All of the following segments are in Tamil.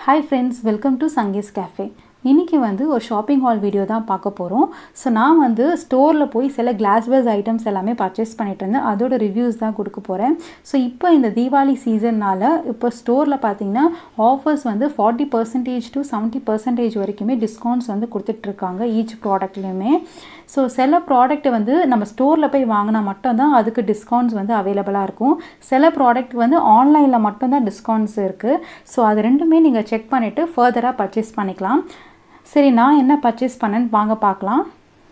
hi friends welcome to Sangee's cafe இன்றைக்கி வந்து ஒரு ஷாப்பிங் ஹால் வீடியோ தான் பார்க்க போகிறோம் ஸோ நான் வந்து ஸ்டோரில் போய் சில கிளாஸ்வேர்ஸ் ஐட்டம்ஸ் எல்லாமே பர்ச்சேஸ் பண்ணிட்டு இருந்தேன் அதோட ரிவ்யூஸ் தான் கொடுக்க போகிறேன் ஸோ இப்போ இந்த தீபாவளி சீசன்னால் இப்போ ஸ்டோரில் பார்த்தீங்கன்னா ஆஃபர்ஸ் வந்து forty percentage to seventy percentage வரைக்குமே டிஸ்கவுண்ட்ஸ் வந்து கொடுத்துட்ருக்காங்க ஈச் ப்ராடக்ட்லேயுமே ஸோ சில ப்ராடக்ட் வந்து நம்ம ஸ்டோரில் போய் வாங்கினா மட்டும்தான் அதுக்கு டிஸ்கவுண்ட்ஸ் வந்து அவைலபிளாக இருக்கும் சில ப்ராடக்ட் வந்து ஆன்லைனில் மட்டும்தான் டிஸ்கவுண்ட்ஸ் இருக்குது ஸோ அது ரெண்டுமே நீங்கள் செக் பண்ணிவிட்டு ஃபர்தராக பர்ச்சேஸ் பண்ணிக்கலாம் சரி நான் என்ன பர்ச்சேஸ் பண்ணேன்னு வாங்க பார்க்கலாம்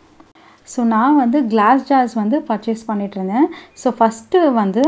ஸோ நான் வந்து கிளாஸ் ஜார்ஸ் வந்து பர்ச்சேஸ் பண்ணிட்டு இருந்தேன் ஸோ ஃபஸ்ட்டு வந்து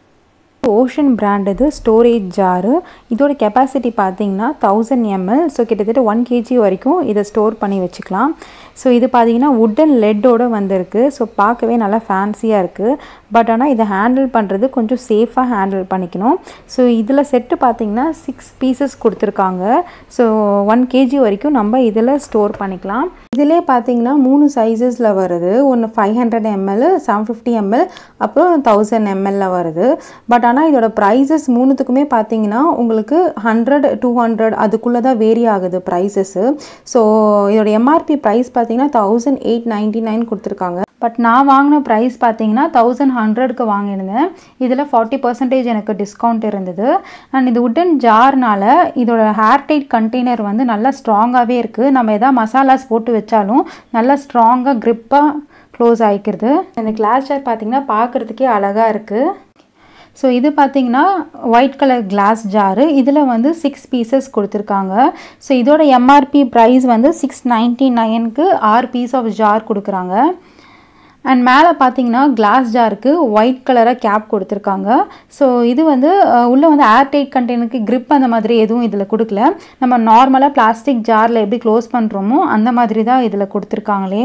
ஓஷன் பிராண்ட் இது ஸ்டோரேஜ் ஜாரு இதோட கெப்பாசிட்டி பார்த்தீங்கன்னா தௌசண்ட் எம்எல் ஸோ கிட்டத்தட்ட ஒன் கேஜி வரைக்கும் இதை ஸ்டோர் பண்ணி வச்சுக்கலாம் ஸோ இது பார்த்தீங்கன்னா உட்டன் லெட்டோட வந்திருக்கு ஸோ பார்க்கவே நல்லா ஃபேன்சியாக இருக்குது பட் ஆனால் இதை ஹேண்டில் பண்ணுறது கொஞ்சம் சேஃபாக ஹேண்டில் பண்ணிக்கணும் ஸோ இதில் செட்டு பார்த்தீங்கன்னா சிக்ஸ் பீசஸ் கொடுத்துருக்காங்க ஸோ ஒன் கேஜி வரைக்கும் நம்ம இதில் ஸ்டோர் பண்ணிக்கலாம் இதிலே பார்த்தீங்கன்னா மூணு சைஸஸில் வருது ஒன்று five hundred ML seven fifty ML அப்புறம் தௌசண்ட் எம்எல்ல வருது பட் ஆனால் இதோட ப்ரைஸஸ் மூணுத்துக்குமே பார்த்தீங்கன்னா உங்களுக்கு ஹண்ட்ரட் டூ ஹண்ட்ரட் அதுக்குள்ளே தான் வேரி ஆகுது ப்ரைஸஸ்ஸு ஸோ இதோட எம்ஆர்பி ப்ரைஸ் பார்த்தீங்கன்னா தௌசண்ட் எயிட் நைன்ட்டி நைன் கொடுத்துருக்காங்க பட் நான் வாங்கின ப்ரைஸ் பார்த்தீங்கன்னா தௌசண்ட் ஹண்ட்ரட்க்கு வாங்கியிருந்தேன் இதில் ஃபார்ட்டி பர்சன்டேஜ் எனக்கு டிஸ்கவுண்ட் இருந்தது அண்ட் இது உட்டன் ஜார்னால் இதோட ஹேர் டைட் கண்டெய்னர் வந்து நல்லா ஸ்ட்ராங்காகவே இருக்குது நம்ம எதாவது மசாலாஸ் போட்டு வச்சாலும் நல்லா ஸ்ட்ராங்காக க்ரிப்பாக க்ளோஸ் ஆகிக்கிறது இந்த கிளாஸ் ஜார் பார்த்திங்கன்னா பார்க்குறதுக்கே அழகாக இருக்குது ஸோ இது பார்த்தீங்கன்னா ஒயிட் கலர் கிளாஸ் ஜாரு இதில் வந்து சிக்ஸ் பீசஸ் கொடுத்துருக்காங்க ஸோ இதோட எம்ஆர்பி ப்ரைஸ் வந்து சிக்ஸ் நைன்ட்டி நைனுக்கு ஆறு பீஸ் ஆஃப் ஜார் கொடுக்குறாங்க அண்ட் மேலே பார்த்தீங்கன்னா கிளாஸ் ஜாருக்கு ஒயிட் கலராக கேப் கொடுத்துருக்காங்க ஸோ இது வந்து உள்ளே வந்து ஏர்டைட் கண்டெய்னருக்கு க்ரிப் அந்த மாதிரி எதுவும் இதில் கொடுக்கல நம்ம நார்மலாக பிளாஸ்டிக் ஜாரில் எப்படி க்ளோஸ் பண்ணுறோமோ அந்த மாதிரி தான் இதில் கொடுத்துருக்காங்களே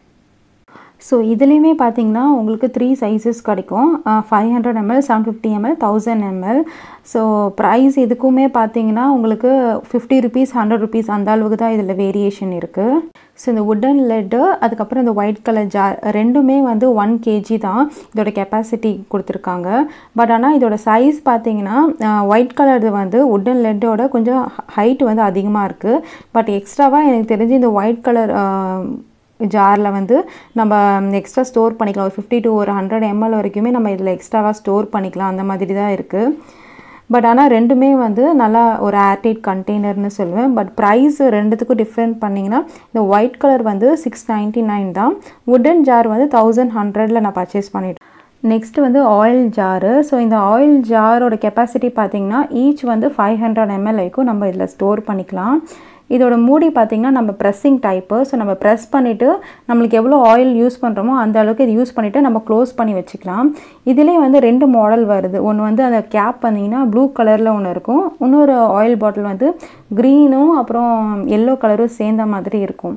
ஸோ இதுலேயுமே பார்த்தீங்கன்னா உங்களுக்கு த்ரீ சைஸஸ் கிடைக்கும் five hundred ML seven fifty ML thousand ML so price இதுக்குமே பார்த்தீங்கன்னா உங்களுக்கு ஃபிஃப்டி ருபீஸ் ஹண்ட்ரட் ருபீஸ் அந்த அளவுக்கு தான் இதில் வேரியேஷன் இருக்குது ஸோ இந்த உட்டன் லெட்டு அதுக்கப்புறம் இந்த ஒயிட் கலர் ஜார் ரெண்டுமே வந்து ஒன் கேஜி தான் இதோட கெப்பாசிட்டி கொடுத்துருக்காங்க பட் ஆனால் இதோட சைஸ் பார்த்தீங்கன்னா ஒயிட் கலர் வந்து உட்டன் லெட்டோட கொஞ்சம் ஹைட் வந்து அதிகமாக இருக்குது பட் எக்ஸ்ட்ராவாக எனக்கு தெரிஞ்சு இந்த ஒயிட் கலர் ஜாரில் வந்து நம்ம எக்ஸ்ட்ரா ஸ்டோர் பண்ணிக்கலாம் ஒரு ஃபிஃப்டி டு ஒரு ஹண்ட்ரட் எம்எல் வரைக்குமே நம்ம இதில் எக்ஸ்ட்ராவாக ஸ்டோர் பண்ணிக்கலாம் அந்த மாதிரி தான் இருக்குது பட் ஆனால் ரெண்டுமே வந்து நல்லா ஒரு ஏர்டைட் கண்டெய்னர்னு சொல்லுவேன் பட் ப்ரைஸ் ரெண்டுத்துக்கும் டிஃப்ரெண்ட் பண்ணிங்கன்னா இந்த ஒயிட் கலர் வந்து சிக்ஸ் நைன்ட்டி நைன் தான் உட்டன் ஜார் வந்து தௌசண்ட் ஹண்ட்ரடில் நான் பர்ச்சேஸ் பண்ணிட்டேன் நெக்ஸ்ட் வந்து ஆயில் ஜாரு ஸோ இந்த ஆயில் ஜாரோட கெப்பாசிட்டி பார்த்திங்கன்னா ஈச் வந்து ஃபைவ் ஹண்ட்ரட் எம்எல் வரைக்கும் நம்ம இதில் ஸ்டோர் பண்ணிக்கலாம் இதோட மூடி பார்த்திங்கன்னா நம்ம ப்ரெஸ்ஸிங் டைப்பு ஸோ நம்ம ப்ரெஸ் பண்ணிவிட்டு நம்மளுக்கு எவ்வளோ ஆயில் யூஸ் பண்ணுறோமோ அந்த அளவுக்கு இது யூஸ் பண்ணிவிட்டு நம்ம க்ளோஸ் பண்ணி வச்சுக்கலாம் இதிலே வந்து ரெண்டு மாடல் வருது ஒன்று வந்து அந்த கேப் பண்ணிங்கன்னா ப்ளூ கலரில் ஒன்று இருக்கும் இன்னொரு ஆயில் பாட்டில் வந்து க்ரீனும் அப்புறம் எல்லோ கலரும் சேர்ந்த மாதிரி இருக்கும்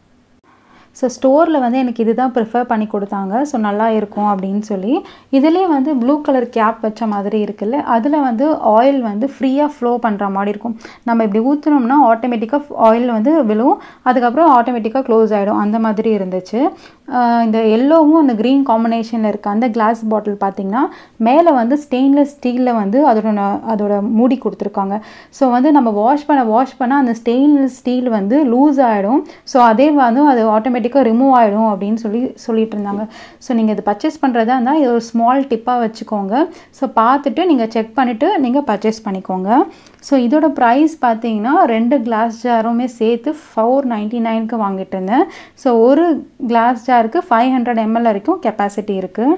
ஸோ ஸ்டோரில் வந்து எனக்கு இது தான் ப்ரிஃபர் பண்ணி கொடுத்தாங்க ஸோ நல்லா இருக்கும் அப்படின்னு சொல்லி இதிலே வந்து ப்ளூ கலர் கேப் வச்ச மாதிரி இருக்குல்ல அதில் வந்து ஆயில் வந்து ஃப்ரீயாக ஃப்ளோ பண்ணுற மாதிரி இருக்கும் நம்ம இப்படி ஊற்றினோம்னா ஆட்டோமேட்டிக்காக ஆயில் வந்து விழும் அதுக்கப்புறம் ஆட்டோமேட்டிக்காக க்ளோஸ் ஆகிடும் அந்த மாதிரி இருந்துச்சு இந்த எல்லோவும் அந்த க்ரீன் காம்பினேஷனில் இருக்க அந்த கிளாஸ் பாட்டில் பார்த்திங்கன்னா மேலே வந்து ஸ்டெயின்லெஸ் ஸ்டீலில் வந்து அதோட அதோட மூடி கொடுத்துருக்காங்க ஸோ வந்து நம்ம வாஷ் பண்ண வாஷ் பண்ண அந்த ஸ்டெயின்லெஸ் ஸ்டீல் வந்து லூஸ் ஆகிடும் ஸோ அதே வந்து அது ஆட்டோமேட்டிக் ஆட்டோமேட்டிக்காக ரிமூவ் ஆகிடும் அப்படின்னு சொல்லி சொல்லிட்டு இருந்தாங்க ஸோ நீங்கள் இது பர்ச்சேஸ் பண்ணுறதா இருந்தால் இது ஒரு ஸ்மால் டிப்பாக வச்சுக்கோங்க ஸோ பார்த்துட்டு நீங்கள் செக் பண்ணிவிட்டு நீங்கள் பர்ச்சேஸ் பண்ணிக்கோங்க ஸோ இதோட ப்ரைஸ் பார்த்தீங்கன்னா ரெண்டு கிளாஸ் ஜாருமே சேர்த்து ஃபோர் நைன்ட்டி நைனுக்கு வாங்கிட்டு இருந்தேன் ஸோ ஒரு கிளாஸ் ஜாருக்கு ஃபைவ் ஹண்ட்ரட் எம்எல் வரைக்கும் கெப்பாசிட்டி இருக்குது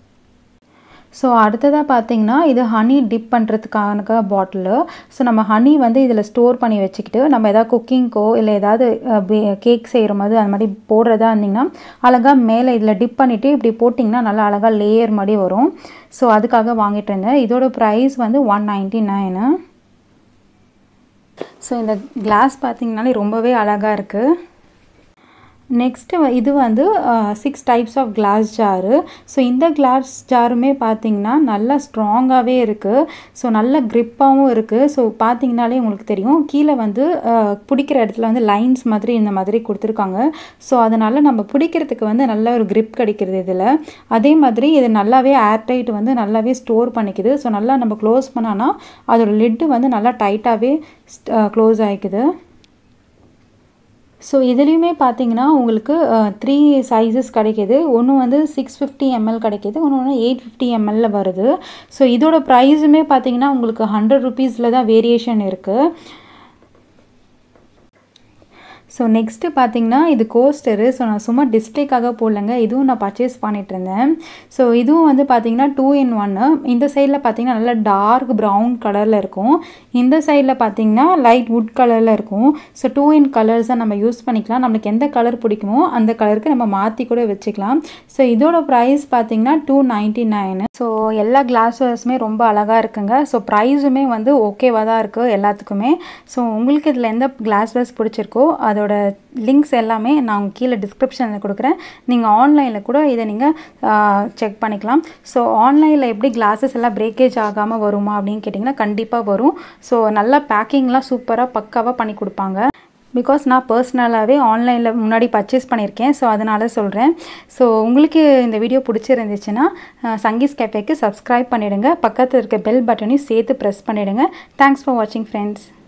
ஸோ அடுத்ததாக பார்த்தீங்கன்னா இது ஹனி டிப் பண்ணுறதுக்கான பாட்டிலு ஸோ நம்ம ஹனி வந்து இதில் ஸ்டோர் பண்ணி வச்சுக்கிட்டு நம்ம எதாவது குக்கிங்க்கோ இல்லை ஏதாவது கேக் செய்கிற மாதிரி அந்த மாதிரி போடுறதா இருந்திங்கன்னா அழகாக மேலே இதில் டிப் பண்ணிவிட்டு இப்படி போட்டிங்கன்னா நல்லா அழகாக லேயர் மாதிரி வரும் ஸோ அதுக்காக வாங்கிட்டு இருந்தேன் இதோட ப்ரைஸ் வந்து ஒன் நைன்ட்டி நைனு ஸோ இந்த கிளாஸ் பார்த்திங்கனாலே ரொம்பவே அழகாக இருக்குது நெக்ஸ்ட்டு இது வந்து six types of glass jar so இந்த கிளாஸ் ஜாருமே பார்த்தீங்கன்னா நல்லா ஸ்ட்ராங்காகவே இருக்குது ஸோ நல்ல க்ரிப்பாகவும் இருக்குது ஸோ பார்த்தீங்கனாலே உங்களுக்கு தெரியும் கீழே வந்து அஹ், பிடிக்கிற இடத்துல வந்து லைன்ஸ் மாதிரி இந்த மாதிரி கொடுத்துருக்காங்க ஸோ அதனால் நம்ம பிடிக்கிறதுக்கு வந்து நல்ல ஒரு grip கிடைக்கிறது இதில் அதே மாதிரி இது நல்லாவே ஏர்டைட் வந்து நல்லாவே ஸ்டோர் பண்ணிக்குது ஸோ நல்லா நம்ம க்ளோஸ் பண்ணானா அதோட லிட்டு வந்து நல்லா டைட்டாகவே க்ளோஸ் ஆகிக்குது ஸோ இதுலேயுமே பார்த்தீங்கன்னா உங்களுக்கு த்ரீ சைஸஸ் கிடைக்கிது ஒன்று வந்து சிக்ஸ் ஃபிஃப்டி எம்எல் கிடைக்கிது ஒன்று ஒன்று எயிட் ஃபிஃப்டி எம்எல்ல வருது ஸோ இதோட ப்ரைஸுமே பார்த்தீங்கன்னா உங்களுக்கு ஹண்ட்ரட் ருபீஸில் தான் வேரியேஷன் இருக்குது ஸோ நெக்ஸ்ட்டு பார்த்தீங்கன்னா இது கோஸ்டரு ஸோ நான் சும்மா டிஸ்பிளேக்காக போடலங்க இதுவும் நான் பர்ச்சேஸ் பண்ணிட்டு இருந்தேன் ஸோ இதுவும் வந்து பார்த்தீங்கன்னா டூ இன் ஒன்று இந்த சைடில் பார்த்தீங்கன்னா நல்லா டார்க் ப்ரௌன் கலரில் இருக்கும் இந்த சைடில் பார்த்தீங்கன்னா லைட் வுட் கலரில் இருக்கும் ஸோ டூ இன் கலர்ஸை நம்ம யூஸ் பண்ணிக்கலாம் நம்மளுக்கு எந்த கலர் பிடிக்குமோ அந்த கலருக்கு நம்ம மாற்றி கூட வச்சுக்கலாம் ஸோ இதோட ப்ரைஸ் பார்த்தீங்கன்னா டூ நைன்ட்டி நைனு ஸோ எல்லா கிளாஸஸுமே ரொம்ப அழகாக இருக்குங்க ஸோ ப்ரைஸுமே வந்து ஓகேவாக தான் இருக்குது எல்லாத்துக்குமே ஸோ உங்களுக்கு இதில் எந்த கிளாஸ் பிடிச்சிருக்கோ அதோட லிங்க்ஸ் எல்லாமே நான் கீழே டிஸ்கிரிப்ஷனில் கொடுக்குறேன் நீங்கள் ஆன்லைனில் கூட இதை நீங்கள் செக் பண்ணிக்கலாம் ஸோ ஆன்லைனில் எப்படி கிளாஸஸ் எல்லாம் பிரேக்கேஜ் ஆகாமல் வருமா அப்படின்னு கேட்டிங்கன்னா கண்டிப்பாக வரும் ஸோ நல்லா பேக்கிங்லாம் சூப்பராக பக்காவாக பண்ணி கொடுப்பாங்க பிகாஸ் நான் பர்சனலாகவே ஆன்லைனில் முன்னாடி பர்ச்சேஸ் பண்ணியிருக்கேன் ஸோ அதனால் சொல்கிறேன் ஸோ உங்களுக்கு இந்த வீடியோ பிடிச்சிருந்துச்சுன்னா அஹ், சங்கீஸ் கேஃபேக்கு சப்ஸ்கிரைப் பண்ணிவிடுங்க பக்கத்தில் இருக்க பெல் பட்டனையும் சேர்த்து ப்ரெஸ் பண்ணிவிடுங்க தேங்க்ஸ் ஃபார் வாட்சிங் ஃப்ரெண்ட்ஸ்